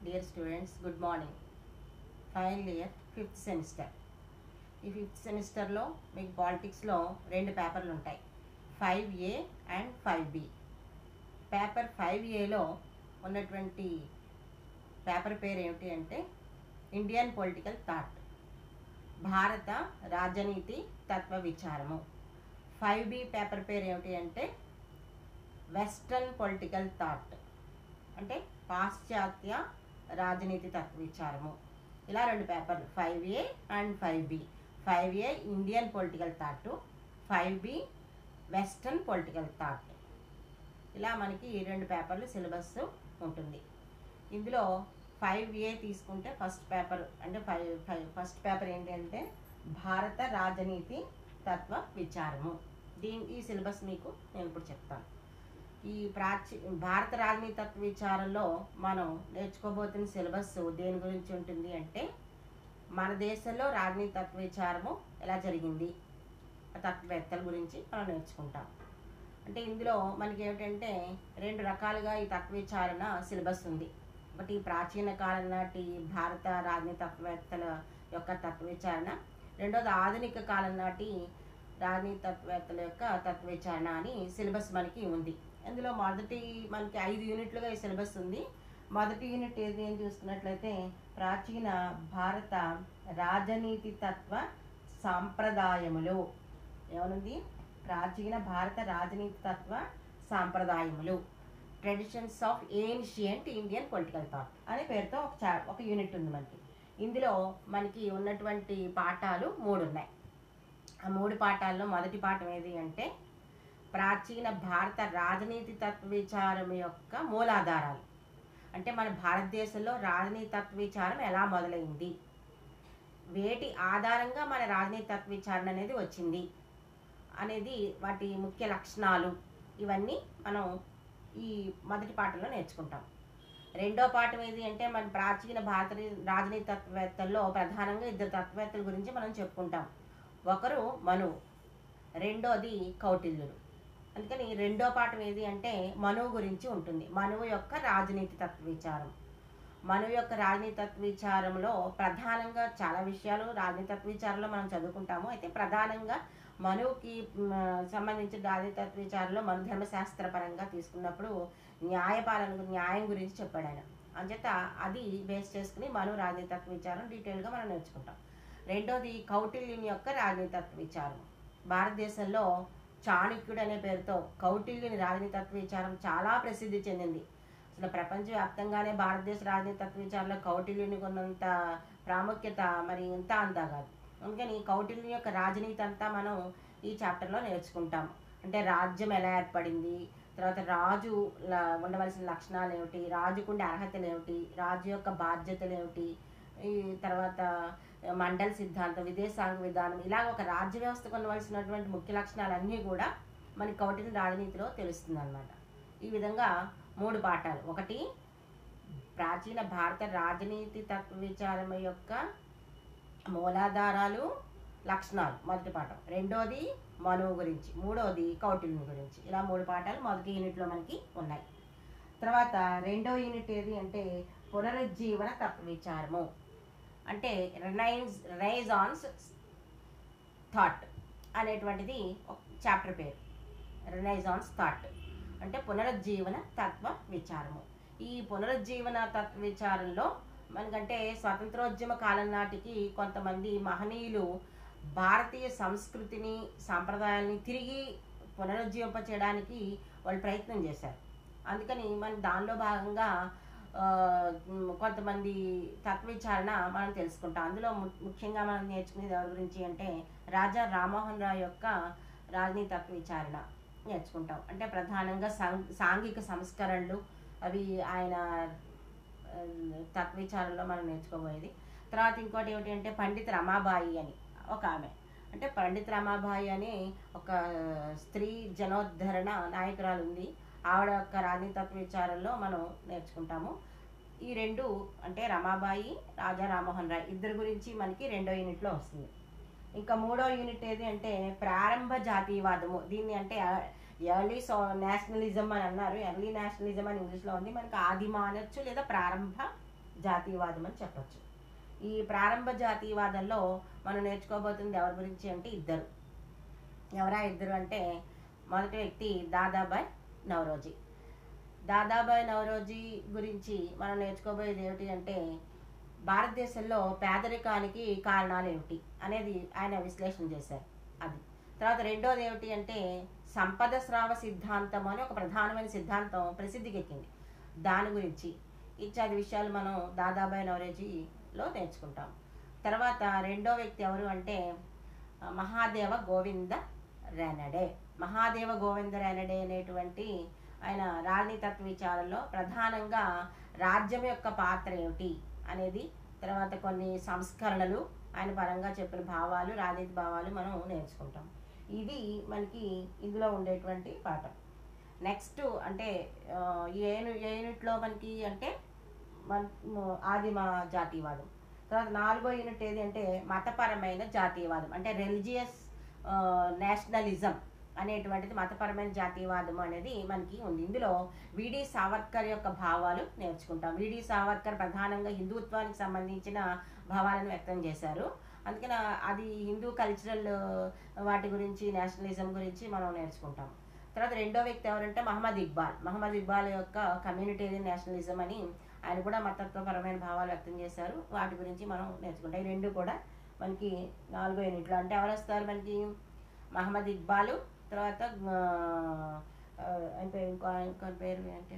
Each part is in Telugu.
dear students good morning final year fifth semester ఈ ఫిఫ్త్ సెమిస్టర్లో మీకు పాలిటిక్స్లో రెండు పేపర్లు ఉంటాయి five A and five B paper five ఏలో ఉన్నటువంటి పేపర్ పేరు ఏమిటి అంటే ఇండియన్ పొలిటికల్ థాట్ భారత రాజనీతి తత్వ విచారము ఫైవ్ బి పేపర్ పేరు ఏమిటి అంటే వెస్ట్రన్ పొలిటికల్ థాట్ అంటే పాశ్చాత్య రాజనీతి తత్వ విచారము ఇలా రెండు పేపర్లు five A and five B five A Indian political thought five B western political thought ఇలా మనకి ఈ రెండు పేపర్లు సిలబస్ ఉంటుంది ఇందులో ఫైవ్ ఏ తీసుకుంటే ఫస్ట్ పేపర్ అంటే ఫైవ్ ఫైవ్ ఫస్ట్ పేపర్ ఏంటంటే భారత రాజనీతి తత్వ విచారము దీని ఈ సిలబస్ మీకు నేను ఇప్పుడు చెప్తాను ఈ ప్రాచీ భారత రాజనీతి తత్వ విచారంలో మనం నేర్చుకోబోతున్న సిలబస్ దేని గురించి ఉంటుంది అంటే మన దేశంలో రాజనీతి తత్వ విచారము ఎలా జరిగింది ఆ తత్వవేత్తల గురించి మనం నేర్చుకుంటాం అంటే ఇందులో మనకి ఏమిటంటే రెండు రకాలుగా ఈ తత్వ విచారణ సిలబస్ ఉంది ఒకటి ప్రాచీన కాలం నాటి భారత రాజనీతి తత్వవేత్తల యొక్క తత్వ విచారణ రెండోది ఆధునిక కాలం నాటి రాజనీతి తత్వవేత్తల యొక్క తత్వ విచారణ అని సిలబస్ మనకి ఉంది ఇందులో మొదటి మనకి ఐదు యూనిట్లుగా ఈ సిలబస్ ఉంది మొదటి యూనిట్ ఏది అని చూసుకున్నట్లయితే ప్రాచీన భారత రాజనీతి తత్వ సాంప్రదాయములు ఏమనుంది ప్రాచీన భారత రాజనీతి తత్వ సాంప్రదాయములు traditions of ancient Indian political thought అనే పేరుతో ఒక చా ఒక యూనిట్ ఉంది మనకి ఇందులో మనకి ఉన్నటువంటి పాఠాలు మూడు ఉన్నాయి ఆ మూడు పాఠాల్లో మొదటి పాఠం ఏది అంటే ప్రాచీన భారత రాజనీతి తత్వ విచారం యొక్క మూలాధారాలు అంటే మన భారతదేశంలో రాజనీతి తత్వ విచారం ఎలా మొదలైంది వేటి ఆధారంగా మన రాజనీతి తత్వ విచారణ అనేది వచ్చింది అనేది వాటి ముఖ్య లక్షణాలు ఇవన్నీ మనం ఈ మొదటి పాఠంలో నేర్చుకుంటాం రెండో పాఠం ఏది అంటే మన ప్రాచీన భారత రాజనీతి తత్వవేత్తల్లో ప్రధానంగా ఇద్దరు తత్వవేత్తల గురించి మనం చెప్పుకుంటాం ఒకరు మనువు రెండోది కౌటిల్యుడు అందుకని రెండో పాఠం ఏది అంటే మనువు గురించి ఉంటుంది మనువు యొక్క రాజనీతి తత్వ విచారం మనువు యొక్క రాజనీతి తత్వ విచారంలో ప్రధానంగా చాలా విషయాలు రాజనీతి తత్వ విచారంలో మనం చదువుకుంటాము అయితే ప్రధానంగా మనువుకి మ్, సంబంధించిన రాజనీతి తత్వ విచారంలో మను ధర్మశాస్త్ర పరంగా తీసుకున్నప్పుడు న్యాయపాలన గు- న్యాయం గురించి చెప్పాడు ఆయన అంచేత అది బేస్ చేసుకుని మనువు రాజనీతి తత్వ విచారం డీటెయిల్గా మనం నేర్చుకుంటాం రెండోది కౌటిల్యుని యొక్క రాజనీతి తత్వ విచారం భారతదేశంలో చాణక్యుడు అనే పేరుతో కౌటిల్యుని రాజనీతి తత్వ విచారం చాలా ప్రసిద్ధి చెందింది అసలు ప్రపంచవ్యాప్తంగానే భారతదేశ రాజనీతి తత్వ విచారంలో కౌటిల్యునికి ఉన్నంత ప్రాముఖ్యత మరి ఇంత అంతా కాదు అందుకని కౌటిల్యుని యొక్క రాజనీతి అంతా మనం ఈ చాప్టర్లో నేర్చుకుంటాం అంటే రాజ్యం ఎలా ఏర్పడింది తర్వాత రాజు ల- ఉండవలసిన లక్షణాలు ఏమిటి రాజుకుండే అర్హతలు ఏమిటి రాజు యొక్క బాధ్యతలు ఏమిటి ఈ తర్వాత మండల సిద్ధాంతం విదేశాంగ విధానం ఇలాగ ఒక రాజ్య వ్యవస్థకు ఉండవలసినటువంటి ముఖ్య లక్షణాలన్నీ కూడా మనకి కౌటిల్య రాజనీతిలో తెలుస్తుంది అనమాట ఈ విధంగా మూడు పాఠాలు ఒకటి ప్రాచీన భారత రాజనీతి తత్వ విచారం యొక్క మూలాధారాలు లక్షణాలు మొదటి పాఠం రెండోది మనువు గురించి మూడోది కౌటిల్యుని గురించి ఇలా మూడు పాఠాలు మొదటి యూనిట్లో మనకి ఉన్నాయి తర్వాత రెండో యూనిట్ ఏది అంటే పునరుజ్జీవన తత్వ విచారము అంటే రినైన్స్ రైజాన్స్ థాట్ అనేటువంటిది ఒక చాప్టర్ పేరు రినైజాన్స్ థాట్ అంటే పునరుజ్జీవన తత్వ విచారము ఈ పునరుజ్జీవన తత్వ విచారంలో మనకంటే స్వతంత్రోద్యమ కాలం నాటికి కొంతమంది మహనీయులు భారతీయ సంస్కృతిని సాంప్రదాయాల్ని తిరిగి పునరుజ్జీవింప చేయడానికి వాళ్ళు ప్రయత్నం చేశారు అందుకని మన దానిలో భాగంగా ఆ, మ్, కొంతమంది తత్వ విచారణ మనం తెలుసుకుంటాం అందులో ము- ముఖ్యంగా మనం నేర్చుకునేది ఎవరి గురించి అంటే రాజా రామ్మోహన్ రావు యొక్క రాజనీతి తత్వ విచారణ నేర్చుకుంటాం అంటే ప్రధానంగా సాం- సాంఘిక సంస్కరణలు అవి ఆయన ఆ, తత్వ విచారణలో మనం నేర్చుకోబోయేది తర్వాత ఇంకోటి ఏమిటి అంటే పండిత్ రమాబాయి అని ఒక ఆమె అంటే పండిత్ రమాబాయి అనే ఒక స్త్రీ జనోద్ధరణ నాయకురాలు ఉంది ఆవిడ యొక్క రాజనీతి తత్వ విచారంలో మనం నేర్చుకుంటాము ఈ రెండు అంటే రమాబాయి రాజా రామ్మోహన్ రాయ్ ఇద్దరు గురించి మనకి రెండో యూనిట్లో వస్తుంది ఇంకా మూడో యూనిట్ ఏది అంటే ప్రారంభ జాతీయవాదము దీన్ని అంటే ఎర్లీ సో నేషనలిజం అని అన్నారు ఎర్లీ నేషనలిజం అని ఇంగ్లీష్లో ఉంది మనకి ఆదిమ అనొచ్చు లేదా ప్రారంభ జాతీయవాదం అని చెప్పచ్చు ఈ ప్రారంభ జాతీయవాదంలో మనం నేర్చుకోబోతుంది ఎవరి గురించి అంటే ఇద్దరు ఎవరా ఇద్దరు అంటే మొదటి వ్యక్తి దాదాబాయ్ నవరోజీ దాదాబాయ్ నవరోజీ గురించి మనం నేర్చుకోబోయేది ఏమిటి అంటే భారతదేశంలో పేదరికానికి కారణాలు ఏమిటి అనేది ఆయన విశ్లేషణ చేశారు అది తర్వాత రెండోది ఏమిటి అంటే సంపద స్రావ సిద్ధాంతం అని ఒక ప్రధానమైన సిద్ధాంతం ప్రసిద్ధికి ఎక్కింది దాని గురించి ఇత్యాది విషయాలు మనం దాదాబాయ్ నవరోజీలో నేర్చుకుంటాం తర్వాత రెండో వ్యక్తి ఎవరు అంటే ఆ, మహాదేవ గోవింద రెనడే మహాదేవ గోవింద రెనడే అనేటువంటి ఆయన రాజనీతత్వ విచారంలో ప్రధానంగా రాజ్యం యొక్క పాత్ర ఏమిటి అనేది తర్వాత కొన్ని సంస్కరణలు ఆయన పరంగా చెప్పిన భావాలు రాజనీతి భావాలు మనం నేర్చుకుంటాం ఇది మనకి ఇందులో ఉండేటువంటి పాఠం నెక్స్ట్ అంటే ఆ, ఈ ఏ యూని- ఏ యూనిట్లో మనకి అంటే మన ఆదిమ జాతీయవాదం తర్వాత నాలుగో యూనిట్ ఏది అంటే మతపరమైన జాతీయవాదం అంటే రిలీజియస్ నేషనలిజం అనేటువంటిది మతపరమైన జాతీయవాదం అనేది మనకి ఉంది ఇందులో విడి సావర్కర్ యొక్క భావాలు నేర్చుకుంటాం విడి సావర్కర్ ప్రధానంగా హిందుత్వానికి సంబంధించిన భావాలను వ్యక్తం చేశారు అందుకని అది హిందూ కల్చరల్ వాటి గురించి నేషనలిజం గురించి మనం నేర్చుకుంటాం తర్వాత రెండో వ్యక్తి ఎవరంటే మహమ్మద్ ఇక్బాల్ మహమ్మద్ ఇక్బాల్ యొక్క కమ్యూనిటేరియన్ నేషనలిజం అని ఆయన కూడా మతత్వపరమైన భావాలు వ్యక్తం చేశారు వాటి గురించి మనం నేర్చుకుంటాం ఈ రెండు కూడా మనకి నాలుగో యూనిట్లో అంటే ఎవరు వస్తారు మనకి మహమ్మద్ ఇక్బాలు తర్వాత ఆ, ఆ, ఆయన పేరు ఇంకో ఇంకో పేరు ఏంటి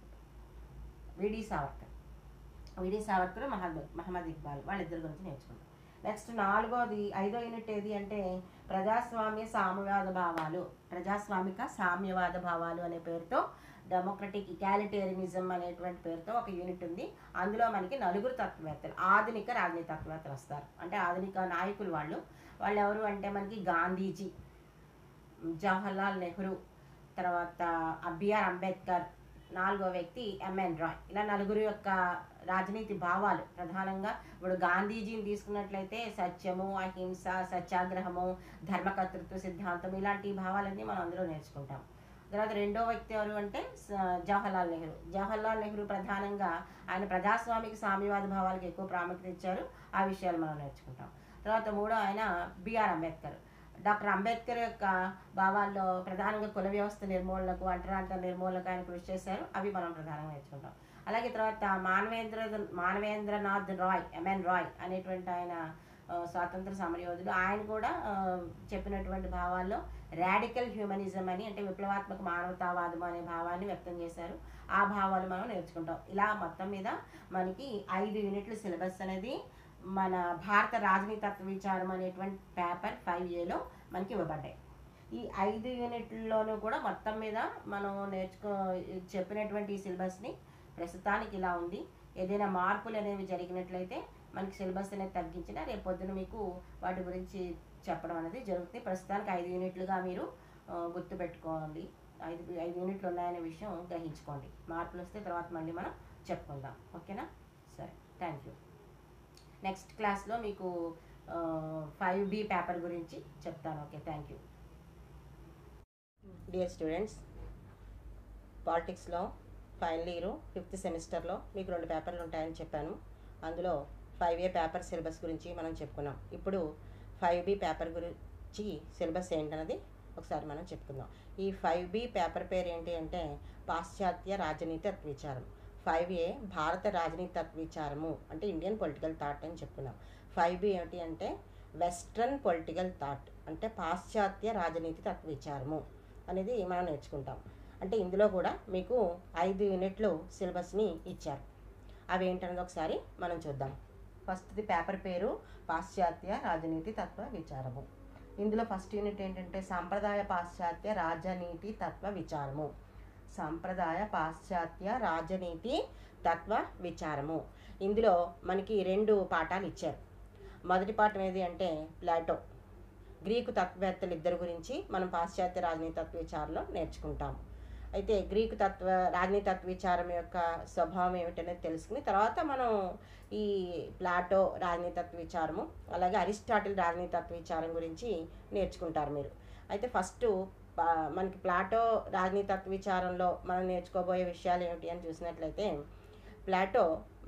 విడి సావర్కర్ విడి సావర్కర్ మహమ్మద్ మహమ్మద్ ఇక్బాల్ వాళ్ళిద్దరి గురించి నేర్చుకుంటాం నెక్స్ట్ నాలుగోది ఐదో యూనిట్ ఏది అంటే ప్రజాస్వామ్య సామ్యవాద భావాలు ప్రజాస్వామిక సామ్యవాద భావాలు అనే పేరుతో డెమోక్రటిక్ ఈక్వాలిటేరియనిజం అనేటువంటి పేరుతో ఒక యూనిట్ ఉంది అందులో మనకి నలుగురు తత్వవేత్తలు ఆధునిక రాజనీతి తత్వవేత్తలు వస్తారు అంటే ఆధునిక నాయకులు వాళ్ళు వాళ్ళు ఎవరు అంటే మనకి గాంధీజీ జవహర్లాల్ నెహ్రూ తర్వాత బిఆర్ అంబేద్కర్ నాలుగో వ్యక్తి ఎంఎన్ రాయ్ ఇలా నలుగురు యొక్క రాజనీతి భావాలు ప్రధానంగా ఇప్పుడు గాంధీజీని తీసుకున్నట్లయితే సత్యము అహింస సత్యాగ్రహము ధర్మకర్తృత్వ సిద్ధాంతం ఇలాంటి భావాలన్నీ మనం అందులో నేర్చుకుంటాం తర్వాత రెండో వ్యక్తి ఎవరు అంటే స- జవహర్లాల్ నెహ్రూ జవహర్లాల్ నెహ్రూ ప్రధానంగా ఆయన ప్రజాస్వామిక సామ్యవాద భావాలకు ఎక్కువ ప్రాముఖ్యత ఇచ్చారు ఆ విషయాలు మనం నేర్చుకుంటాం తర్వాత మూడో ఆయన బిఆర్ అంబేద్కర్ డాక్టర్ అంబేద్కర్ యొక్క భావాల్లో ప్రధానంగా కుల వ్యవస్థ నిర్మూలనకు అంటరాంత నిర్మూలనకు ఆయన కృషి చేశారు అవి మనం ప్రధానంగా నేర్చుకుంటాం అలాగే తర్వాత మానవేంద్ర మానవేంద్రనాథ్ రాయ్ ఎంఎన్ రాయ్ అనేటువంటి ఆయన ఆ, స్వాతంత్ర సమరయోధుడు ఆయన కూడా ఆ, చెప్పినటువంటి భావాల్లో రాడికల్ హ్యూమనిజం అని అంటే విప్లవాత్మక మానవతావాదం అనే భావాన్ని వ్యక్తం చేశారు ఆ భావాలు మనం నేర్చుకుంటాం ఇలా మొత్తం మీద మనకి ఐదు యూనిట్ల సిలబస్ అనేది మన భారత రాజనీతి తత్వ విచారం అనేటువంటి పేపర్ ఫైవ్ ఏలో మనకి ఇవ్వబడ్డాయి ఈ ఐదు యూనిట్లలోనూ కూడా మొత్తం మీద మనం నేర్చుకో చెప్పినటువంటి ఈ సిలబస్ని ప్రస్తుతానికి ఇలా ఉంది ఏదైనా మార్పులు అనేవి జరిగినట్లయితే మనకి సిలబస్ అనేది తగ్గించిన రేపు పొద్దున మీకు వాటి గురించి చెప్పడం అనేది జరుగుతుంది ప్రస్తుతానికి ఐదు యూనిట్లుగా మీరు ఆ, గుర్తుపెట్టుకోండి ఐదు ఐదు యూనిట్లు ఉన్నాయనే విషయం గ్రహించుకోండి మార్పులు వస్తే తర్వాత మళ్ళీ మనం చెప్పుకుందాం ఓకేనా సరే థ్యాంక్ యూ నెక్స్ట్ క్లాస్లో మీకు ఫైవ్ బి పేపర్ గురించి చెప్తాను okay thank you dear students పాలిటిక్స్లో ఫైనల్ ఇయర్ ఫిఫ్త్ సెమిస్టర్లో మీకు రెండు పేపర్లు ఉంటాయని చెప్పాను అందులో ఫైవ్ ఏ పేపర్ సిలబస్ గురించి మనం చెప్పుకున్నాం ఇప్పుడు ఫైవ్ బి పేపర్ గురించి సిలబస్ ఏంటన్నది ఒకసారి మనం చెప్పుకుందాం ఈ ఫైవ్ బి పేపర్ పేరు ఏంటి అంటే పాశ్చాత్య రాజనీతి తత్వ విచారం ఫైవ్ ఏ భారత రాజనీతి తత్వ విచారము అంటే ఇండియన్ పొలిటికల్ థాట్ అని చెప్పుకున్నాం ఫైవ్ బి ఏంటి అంటే వెస్ట్రన్ పొలిటికల్ థాట్ అంటే పాశ్చాత్య రాజనీతి తత్వ విచారము అనేది మనం నేర్చుకుంటాం అంటే ఇందులో కూడా మీకు ఐదు యూనిట్లు సిలబస్ని ఇచ్చారు అవి ఏంటన్నది ఒకసారి మనం చూద్దాం ఫస్ట్ది పేపర్ పేరు పాశ్చాత్య రాజనీతి తత్వ విచారము ఇందులో ఫస్ట్ యూనిట్ ఏంటంటే సాంప్రదాయ పాశ్చాత్య రాజనీతి తత్వ విచారము సాంప్రదాయ పాశ్చాత్య రాజనీతి తత్వ విచారము ఇందులో మనకి రెండు పాఠాలు ఇచ్చారు మొదటి పాఠం ఏది అంటే ప్లాటో గ్రీకు తత్వవేత్తలు ఇద్దరు గురించి మనం పాశ్చాత్య రాజనీతి తత్వ విచారంలో నేర్చుకుంటాం అయితే గ్రీకు తత్వ రాజనీతి తత్వ విచారం యొక్క స్వభావం ఏమిటనేది తెలుసుకుని తర్వాత మనం ఈ ప్లాటో రాజనీతి తత్వ విచారము అలాగే అరిస్టాటిల్ రాజనీతి తత్వ విచారం గురించి నేర్చుకుంటారు మీరు అయితే ఫస్ట్ పా- మనకి ప్లాటో రాజనీతి తత్వ విచారంలో మనం నేర్చుకోబోయే విషయాలు ఏమిటి అని చూసినట్లయితే ప్లాటో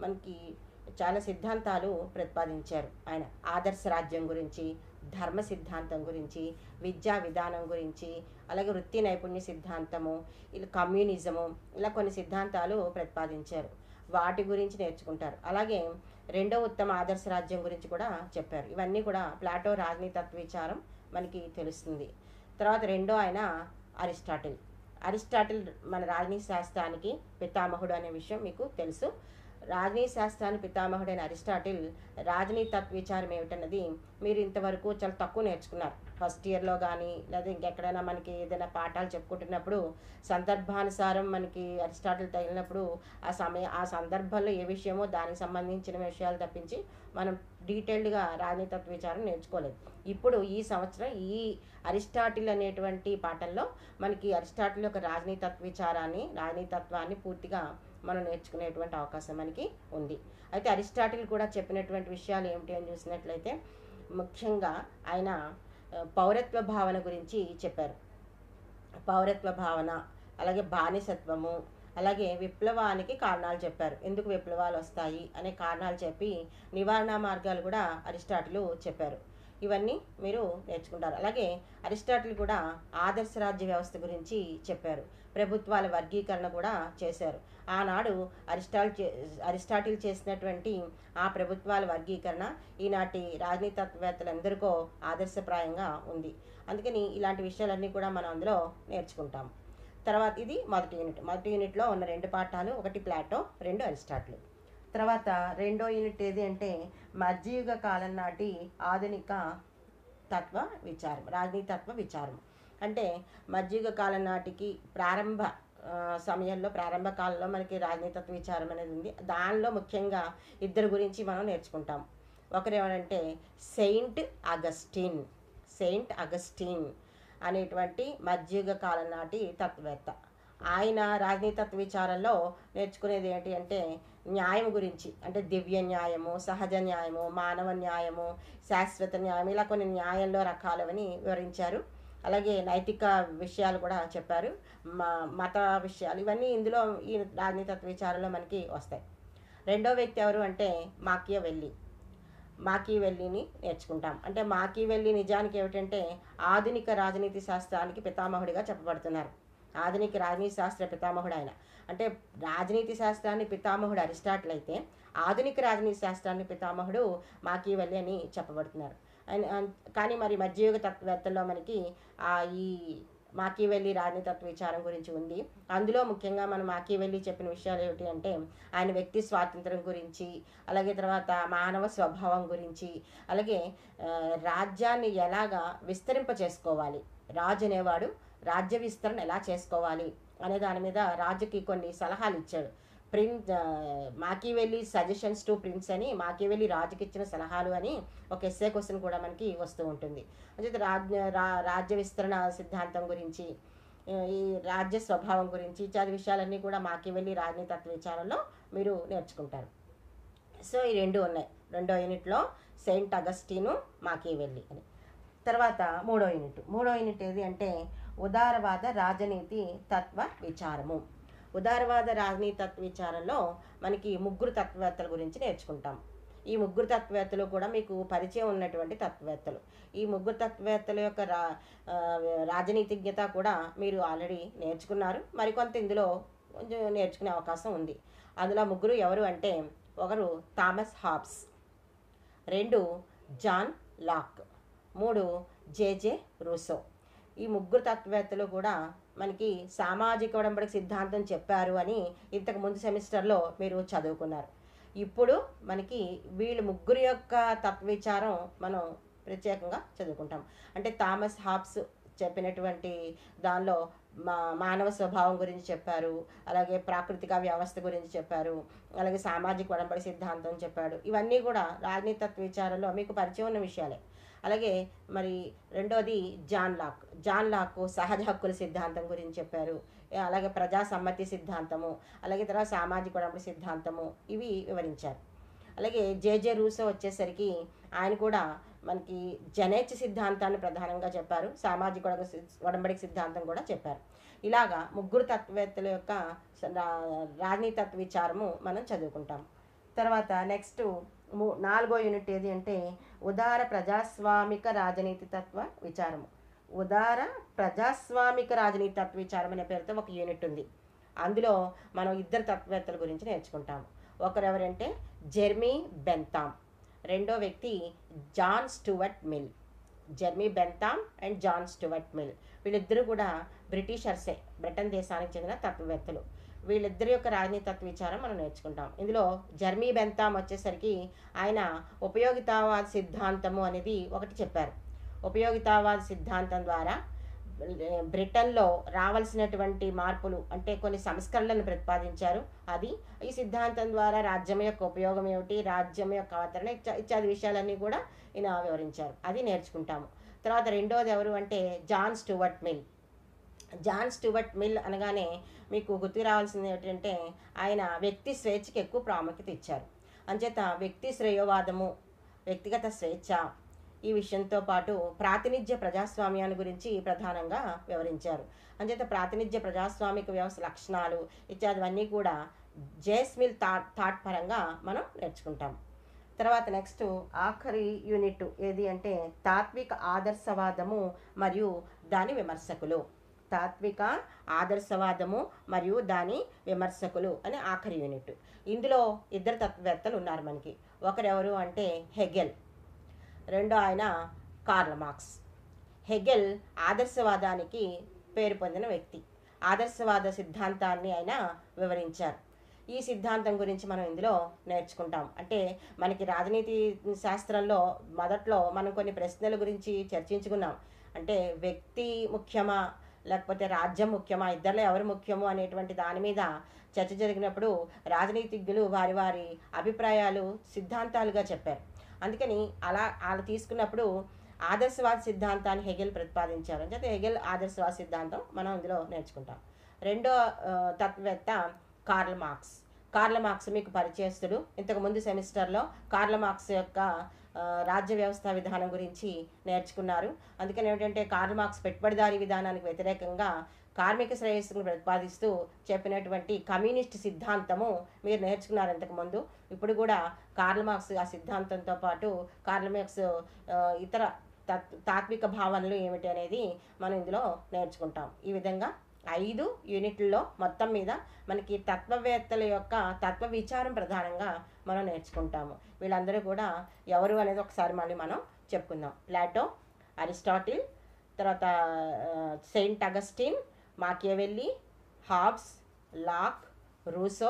మనకి చాలా సిద్ధాంతాలు ప్రతిపాదించారు ఆయన ఆదర్శ రాజ్యం గురించి ధర్మ సిద్ధాంతం గురించి విద్యా విధానం గురించి అలాగే వృత్తి నైపుణ్య సిద్ధాంతము ఇలా కమ్యూనిజము ఇలా కొన్ని సిద్ధాంతాలు ప్రతిపాదించారు వాటి గురించి నేర్చుకుంటారు అలాగే రెండో ఉత్తమ ఆదర్శ రాజ్యం గురించి కూడా చెప్పారు ఇవన్నీ కూడా ప్లాటో రాజనీతి తత్వ విచారం మనకి తెలుస్తుంది తర్వాత రెండో ఆయన అరిస్టాటిల్ అరిస్టాటిల్ మన రాజనీతి శాస్త్రానికి పితామహుడు అనే విషయం మీకు తెలుసు రాజనీతి శాస్త్రాన్ని పితామహుడైన అరిస్టాటిల్ రాజనీతి తత్వ విచారం ఏమిటన్నది మీరు ఇంతవరకు చాలా తక్కువ నేర్చుకున్నారు ఫస్ట్ ఇయర్లో కానీ లేదా ఇంకెక్కడైనా మనకి ఏదైనా పాఠాలు చెప్పుకుంటున్నప్పుడు సందర్భానుసారం మనకి అరిస్టాటిల్ తగిలినప్పుడు ఆ సమయ ఆ సందర్భంలో ఏ విషయమో దానికి సంబంధించిన విషయాలు తప్పించి మనం డీటెయిల్డ్గా రాజనీతి తత్వ విచారం నేర్చుకోలేదు ఇప్పుడు ఈ సంవత్సరం ఈ అరిస్టాటిల్ అనేటువంటి పాఠంలో మనకి అరిస్టాటిల్ యొక్క రాజనీతి తత్వ విచారాన్ని రాజనీతి తత్వాన్ని పూర్తిగా మనం నేర్చుకునేటువంటి అవకాశం మనకి ఉంది అయితే అరిస్టాటిల్ కూడా చెప్పినటువంటి విషయాలు ఏమిటి అని చూసినట్లయితే ముఖ్యంగా ఆయన ఆ, పౌరత్వ భావన గురించి చెప్పారు పౌరత్వ భావన అలాగే బానిసత్వము అలాగే విప్లవానికి కారణాలు చెప్పారు ఎందుకు విప్లవాలు వస్తాయి అనే కారణాలు చెప్పి నివారణ మార్గాలు కూడా అరిస్టాటిల్ చెప్పారు ఇవన్నీ మీరు నేర్చుకుంటారు అలాగే అరిస్టాటిల్ కూడా ఆదర్శ రాజ్య వ్యవస్థ గురించి చెప్పారు ప్రభుత్వాల వర్గీకరణ కూడా చేశారు ఆనాడు అరిస్టాల్ చే అరిస్టాటిల్ చేసినటువంటి ఆ ప్రభుత్వాల వర్గీకరణ ఈనాటి రాజనీతి తత్వవేత్తలందరికో ఆదర్శప్రాయంగా ఉంది అందుకని ఇలాంటి విషయాలన్నీ కూడా మనం అందులో నేర్చుకుంటాం తర్వాత ఇది మొదటి యూనిట్ మొదటి యూనిట్లో ఉన్న రెండు పాఠాలు ఒకటి ప్లాటో రెండు అరిస్టాటిల్ తర్వాత రెండో యూనిట్ ఏది అంటే మధ్యయుగ కాలం నాటి ఆధునిక తత్వ విచారం రాజనీతి తత్వ విచారం అంటే మధ్యయుగ కాలం నాటికి ప్రారంభ ఆ, సమయంలో ప్రారంభ కాలంలో మనకి రాజనీతి తత్వ విచారం అనేది ఉంది దానిలో ముఖ్యంగా ఇద్దరు గురించి మనం నేర్చుకుంటాం ఒకరు ఎవరంటే సెయింట్ అగస్టిన్ సెయింట్ అగస్టిన్ అనేటువంటి మధ్యయుగ కాలం నాటి తత్వవేత్త ఆయన రాజనీతి తత్వ విచారంలో నేర్చుకునేది ఏంటి అంటే న్యాయం గురించి అంటే దివ్య న్యాయము సహజ న్యాయము మానవ న్యాయము శాశ్వత న్యాయం ఇలా కొన్ని న్యాయంలో రకాలవని వివరించారు అలాగే నైతిక విషయాలు కూడా చెప్పారు మా మత విషయాలు ఇవన్నీ ఇందులో ఈ రాజనీతి తత్వ విచారంలో మనకి వస్తాయి రెండో వ్యక్తి ఎవరు అంటే మాకియా వెళ్ళి మాకీవెల్లిని నేర్చుకుంటాం అంటే మాకీవెల్లి నిజానికి ఏమిటంటే ఆధునిక రాజనీతి శాస్త్రానికి పితామహుడిగా చెప్పబడుతున్నారు ఆధునిక రాజనీతి శాస్త్ర పితామహుడు ఆయన అంటే రాజనీతి శాస్త్రాన్ని పితామహుడు అరిస్టాటిల్ అయితే ఆధునిక రాజనీతి శాస్త్రాన్ని పితామహుడు మాకీవెల్లి అని చెప్పబడుతున్నారు ఆయన అన్- కానీ మరి మధ్యయుగ తత్వవేత్తల్లో మనకి ఆ ఈ మాకీవెల్లి రాజనీతి తత్వ విచారం గురించి ఉంది అందులో ముఖ్యంగా మనం మాకీవెల్లి చెప్పిన విషయాలు ఏమిటి అంటే ఆయన వ్యక్తి స్వాతంత్రం గురించి అలాగే తర్వాత మానవ స్వభావం గురించి అలాగే ఆ, రాజ్యాన్ని ఎలాగా విస్తరింప చేసుకోవాలి రాజు అనేవాడు రాజ్య విస్తరణ ఎలా చేసుకోవాలి అనే దాని మీద రాజుకి కొన్ని సలహాలు ఇచ్చాడు prince Machiavelli suggestions to prince అని మాకీవెల్లి రాజుకి ఇచ్చిన సలహాలు అని ఒక ఎస్ఏ క్వశ్చన్ కూడా మనకి వస్తూ ఉంటుంది అంటే రాజ్య రా- రాజ్య విస్తరణ సిద్ధాంతం గురించి ఆ, ఈ రాజ్య స్వభావం గురించి ఇత్యాది విషయాలన్నీ కూడా మాకీవెల్లి రాజనీతి తత్వ విచారంలో మీరు నేర్చుకుంటారు సో ఈ రెండు ఉన్నాయి రెండో యూనిట్లో సెయింట్ అగస్టిను మాకీవెల్లి అని తర్వాత మూడో యూనిట్ మూడో యూనిట్ ఏది అంటే ఉదారవాద రాజనీతి తత్వ విచారము ఉదారవాద రాజనీతి తత్వ విచారంలో మనకి ముగ్గురు తత్వవేత్తల గురించి నేర్చుకుంటాం ఈ ముగ్గురు తత్వవేత్తలు కూడా మీకు పరిచయం ఉన్నటువంటి తత్వవేత్తలు ఈ ముగ్గురు తత్వవేత్తల యొక్క రా ఆ, రాజనీతిజ్ఞత కూడా మీరు ఆల్రెడీ నేర్చుకున్నారు మరికొంత ఇందులో కొంచెం నేర్చుకునే అవకాశం ఉంది అందులో ముగ్గురు ఎవరు అంటే ఒకరు థామస్ హాబ్స్ రెండు జాన్ లాక్ మూడు జేజే రూసో ఈ ముగ్గురు తత్వవేత్తలు కూడా మనకి సామాజిక ఒడంబడిక సిద్ధాంతం చెప్పారు అని ఇంతకు ముందు సెమిస్టర్లో మీరు చదువుకున్నారు ఇప్పుడు మనకి వీళ్ళు ముగ్గురు యొక్క తత్వ విచారం మనం ప్రత్యేకంగా చదువుకుంటాం అంటే థామస్ హాబ్స్ చెప్పినటువంటి దానిలో మా మానవ స్వభావం గురించి చెప్పారు అలాగే ప్రాకృతిక వ్యవస్థ గురించి చెప్పారు అలాగే సామాజిక ఒడంబడి సిద్ధాంతం చెప్పాడు ఇవన్నీ కూడా రాజనీతి తత్వ విచారంలో మీకు పరిచయం ఉన్న విషయాలే అలాగే మరి రెండోది జాన్ లాక్ జాన్ లాక్ సహజ హక్కుల సిద్ధాంతం గురించి చెప్పారు అలాగే ప్రజా సమ్మతి సిద్ధాంతము అలాగే తర్వాత సామాజిక ఒడంబడి సిద్ధాంతము ఇవి వివరించారు అలాగే జేజే రూసో వచ్చేసరికి ఆయన కూడా మనకి జనేచ సిద్ధాంతాన్ని ప్రధానంగా చెప్పారు సామాజిక ఒడ- ఒడంబడిక సిద్ధాంతం కూడా చెప్పారు ఇలాగా ముగ్గురు తత్వవేత్తల యొక్క స- రా- రాజనీతి తత్వ విచారము మనం చదువుకుంటాం తర్వాత నెక్స్ట్ మూ నాలుగో యూనిట్ ఏది అంటే ఉదార ప్రజాస్వామిక రాజనీతి తత్వ విచారము ఉదార ప్రజాస్వామిక రాజనీతి తత్వ విచారం అనే పేరుతో ఒక యూనిట్ ఉంది అందులో మనం ఇద్దరు తత్వవేత్తల గురించి నేర్చుకుంటాము ఒకరు ఎవరంటే జెర్మీ బెంతామ్ రెండో వ్యక్తి John Stuart Mill Jeremy Bentham and John Stuart Mill వీళ్ళిద్దరూ కూడా బ్రిటిషర్సే బ్రిటన్ దేశానికి చెందిన తత్వవేత్తలు వీళ్ళిద్దరి యొక్క రాజనీతి తత్వ విచారం మనం నేర్చుకుంటాం ఇందులో జర్మీ బెంతామ్ వచ్చేసరికి ఆయన ఉపయోగితావాద సిద్ధాంతము అనేది ఒకటి చెప్పారు ఉపయోగితావాద సిద్ధాంతం ద్వారా బ్రిటన్లో రావాల్సినటువంటి మార్పులు అంటే కొన్ని సంస్కరణలను ప్రతిపాదించారు అది ఈ సిద్ధాంతం ద్వారా రాజ్యం యొక్క ఉపయోగం ఏమిటి రాజ్యం యొక్క అవతరణ ఇత్యా- ఇత్యాది విషయాలన్నీ కూడా ఈయన వివరించారు అది నేర్చుకుంటాము తర్వాత రెండోది ఎవరు అంటే John Stuart Mill John Stuart Mill అనగానే మీకు గుర్తుకు రావాల్సింది ఏంటంటే ఆయన వ్యక్తి స్వేచ్ఛకి ఎక్కువ ప్రాముఖ్యత ఇచ్చారు అంచేత వ్యక్తి శ్రేయోవాదము వ్యక్తిగత స్వేచ్ఛ ఈ విషయంతో పాటు ప్రాతినిధ్య ప్రజాస్వామ్యాన్ని గురించి ప్రధానంగా వివరించారు అంచేత ప్రాతినిధ్య ప్రజాస్వామిక వ్యవస్థ లక్షణాలు ఇత్యాదివన్నీ కూడా జేస్మిల్ థాట్ థాట్ పరంగా మనం నేర్చుకుంటాం తర్వాత నెక్స్ట్ ఆఖరి యూనిట్ ఏది అంటే తాత్విక ఆదర్శవాదము మరియు దాని విమర్శకులు తాత్విక ఆదర్శవాదము మరియు దాని విమర్శకులు అనే ఆఖరి యూనిట్ ఇందులో ఇద్దరు తత్వవేత్తలు ఉన్నారు మనకి ఒకరెవరు అంటే హెగెల్ రెండో ఆయన కార్ల్ మార్క్స్ హెగెల్ ఆదర్శవాదానికి పేరు పొందిన వ్యక్తి ఆదర్శవాద సిద్ధాంతాన్ని ఆయన వివరించారు ఈ సిద్ధాంతం గురించి మనం ఇందులో నేర్చుకుంటాం అంటే మనకి రాజనీతి శాస్త్రంలో మొదట్లో మనం కొన్ని ప్రశ్నల గురించి చర్చించుకున్నాం అంటే వ్యక్తి ముఖ్యమా లేకపోతే రాజ్యం ముఖ్యమా ఇద్దరిలో ఎవరు ముఖ్యము అనేటువంటి దాని మీద చర్చ జరిగినప్పుడు రాజనీతిజ్ఞులు వారి వారి అభిప్రాయాలు సిద్ధాంతాలుగా చెప్పారు అందుకని అలా అలా తీసుకున్నప్పుడు ఆదర్శవాద సిద్ధాంతాన్ని హెగెల్ ప్రతిపాదించారు అంటే హెగెల్ ఆదర్శవాద సిద్ధాంతం మనం ఇందులో నేర్చుకుంటాం రెండో ఆ, తత్వవేత్త కార్ల్ మార్క్స్ కార్ల్ మార్క్స్ మీకు పరిచయస్తుడు ఇంతకు ముందు సెమిస్టర్లో కార్ల్ మార్క్స్ యొక్క ఆ, రాజ్య వ్యవస్థ విధానం గురించి నేర్చుకున్నారు అందుకని ఏమిటంటే కార్ల్ మార్క్స్ పెట్టుబడిదారీ విధానానికి వ్యతిరేకంగా కార్మిక శ్రేయస్సును ప్రతిపాదిస్తూ చెప్పినటువంటి కమ్యూనిస్ట్ సిద్ధాంతము మీరు నేర్చుకున్నారు ఇంతకుముందు ఇప్పుడు కూడా కార్ల్ మార్క్స్ ఆ సిద్ధాంతంతో పాటు కార్ల్ మార్క్స్ ఆ, ఇతర తత్ తాత్విక భావనలు ఏమిటి అనేది మనం ఇందులో నేర్చుకుంటాం ఈ విధంగా ఐదు యూనిట్లలో మొత్తం మీద మనకి తత్వవేత్తల యొక్క తత్వ విచారం ప్రధానంగా మనం నేర్చుకుంటాము వీళ్ళందరూ కూడా ఎవరు అనేది ఒకసారి మళ్ళీ మనం చెప్పుకుందాం ప్లాటో అరిస్టాటిల్ తర్వాత ఆ, Saint Augustine Machiavelli Hobbes Locke Rousseau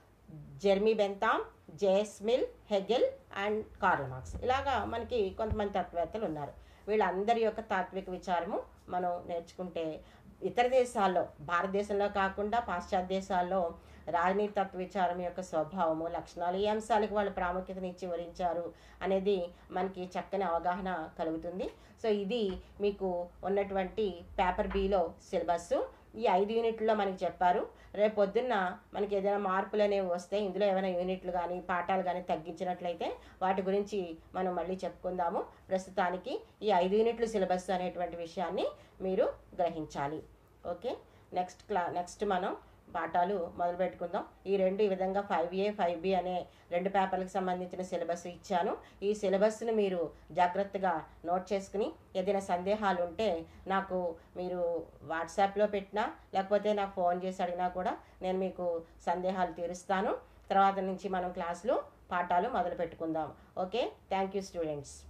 Jeremy Bentham J S Mill Hegel and Karl Marx ఇలాగా మనకి కొంతమంది తత్వవేత్తలు ఉన్నారు వీళ్ళందరి యొక్క తాత్విక విచారము మనం నేర్చుకుంటే ఇతర దేశాల్లో భారతదేశంలో కాకుండా పాశ్చాత్య దేశాల్లో రాజనీతి తత్వ విచారం యొక్క స్వభావము లక్షణాలు ఈ అంశాలకు వాళ్ళు ప్రాముఖ్యతనిచ్చి వివరించారు అనేది మనకి చక్కని అవగాహన కలుగుతుంది సో ఇది మీకు ఉన్నటువంటి పేపర్ బిలో సిలబస్ ఈ ఐదు యూనిట్లో మనకి చెప్పారు రేపు పొద్దున్న మనకి ఏదైనా మార్పులు అనేవి వస్తే ఇందులో ఏమైనా యూనిట్లు కానీ పాఠాలు కానీ తగ్గించినట్లయితే వాటి గురించి మనం మళ్ళీ చెప్పుకుందాము ప్రస్తుతానికి ఈ ఐదు యూనిట్లు సిలబస్ అనేటువంటి విషయాన్ని మీరు గ్రహించాలి ఓకే నెక్స్ట్ క్లా నెక్స్ట్ మనం పాఠాలు మొదలు పెట్టుకుందాం ఈ రెండు ఈ విధంగా ఫైవ్ ఏ ఫైవ్ బి అనే రెండు పేపర్లకు సంబంధించిన సిలబస్ ఇచ్చాను ఈ సిలబస్ను మీరు జాగ్రత్తగా నోట్ చేసుకుని ఏదైనా సందేహాలు ఉంటే నాకు మీరు వాట్సాప్లో పెట్టినా లేకపోతే నాకు ఫోన్ చేసి అడిగినా కూడా నేను మీకు సందేహాలు తీరుస్తాను తర్వాత నుంచి మనం క్లాసులు పాఠాలు మొదలు పెట్టుకుందాం ఓకే థ్యాంక్ యూ స్టూడెంట్స్